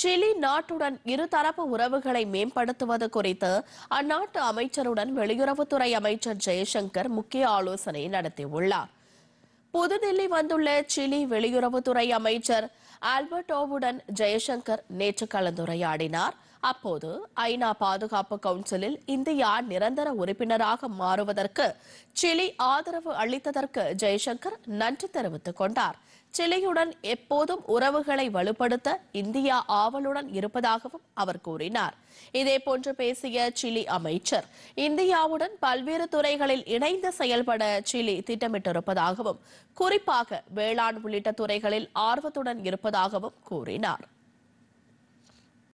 Chile நாட்டுடன் இருதரப்பு உறவுகளை மேம்படுத்துவது குறித்து அந்நாட்டு அமைச்சருடன் வெளியுறவுத்துறை அமைச்சர் ஜெயசங்கர் முக்கிய ஆலோசனை நடத்தியுள்ளார் புதுதில்லி வந்துள்ள சிலி வெளியுறவுத்துறை அமைச்சர் ஆல்பர்டோவுடன் ஜெயசங்கர் நேற்று கலந்துரையாடினார் அப்போது ஐநா பாதுகாப்பு கவுன்சிலில் இந்தியா நிரந்தர உறுப்பினராக மாறுவதற்கு சிலி ஆதரவு அளித்ததற்கு ஜெய்சங்கர் நன்றி தெரிவித்துக் கொண்டார் சிலியுடன் எப்போதும் உறவுகளை வலுப்படுத்த இந்தியா ஆவலுடன் இருப்பதாகவும் அவர் கூறினார் இதேபோன்று பேசிய சிலி அமைச்சர் இந்தியாவுடன் பல்வேறு துறைகளில் இணைந்து செயல்பட சிலி திட்டமிட்டிருப்பதாகவும் குறிப்பாக வேளாண் உள்ளிட்ட துறைகளில் ஆர்வத்துடன் இருப்பதாகவும் கூறினார்